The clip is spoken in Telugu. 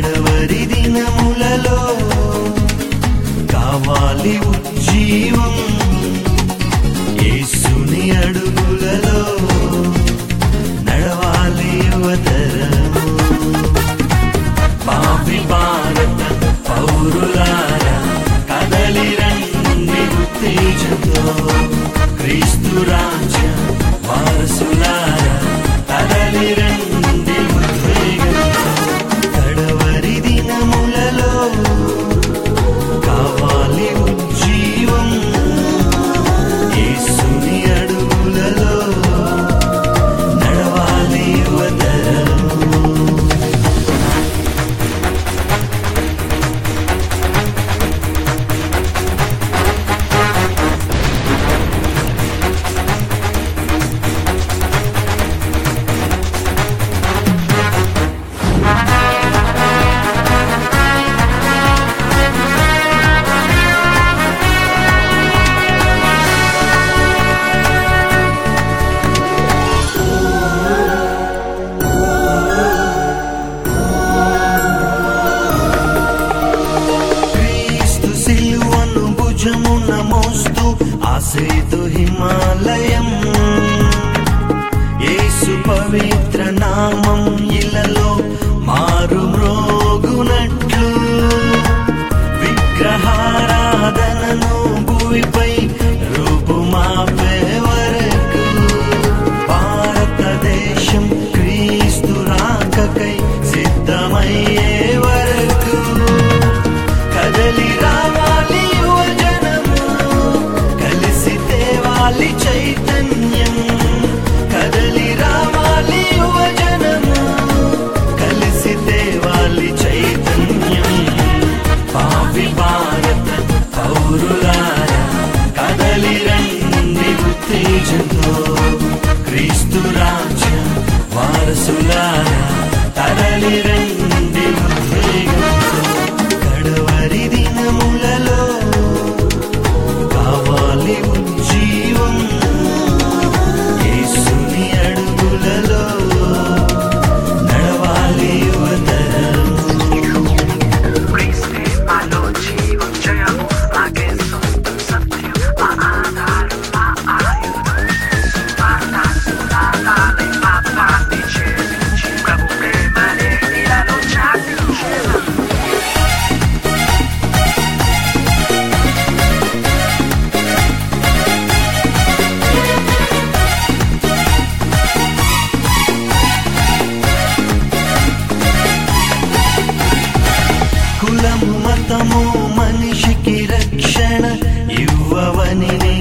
కడవరి దినములలో కావాలి ఉజ్జీవం యేసుని అడుగులలో నడవాలి యువతరము పాపి భారత పౌరులారా కదలి రండి ఉత్తేజంతో క్రీస్తు రాజ్య వారసులారా కదలి రండి ఉద్వేగంతో కడవరి దినములలో కావాలి ఉజ్జీవం యేసుని అడుగులలో నడవాలి యువతరము క్రీస్తు సిలువను భుజమున మోస్తూ ఆసేతు హిమాలయం యేసు పవిత్ర నామం ఇలలో మారు మ్రోగునట్లు విగ్రహారాధనను భూమిపై రూపుమాపే వరకు భారతదేశం క్రీస్తు రాకకై సిద్ధమయ్యే వరకు కదలి రావాలి యువజనము కలిసి తేవాలి చైతన్యం కదలి రావాలి యువజనము కలిసి తేవాలి చైతన్యం పాపి భారత పౌరులారా కదలి రండి ఉత్తేజంతో క్రీస్తు రాజ్య వారసులారా తరలి రండి ఉద్వేగంతో కడవరి దినములలో కావాలి ఉజ్జీవం యేసుని అడుగులలో నడవాలి యువతరం Cristi, ma non ci vogliamo, ma che sono sappio, ma adare, ma aiuto. Guarda sulla nave, ma parti cieli, ci problema di la non c'è più cielo. కులము మతము మనిషికి రక్షణ ఇవ్వవని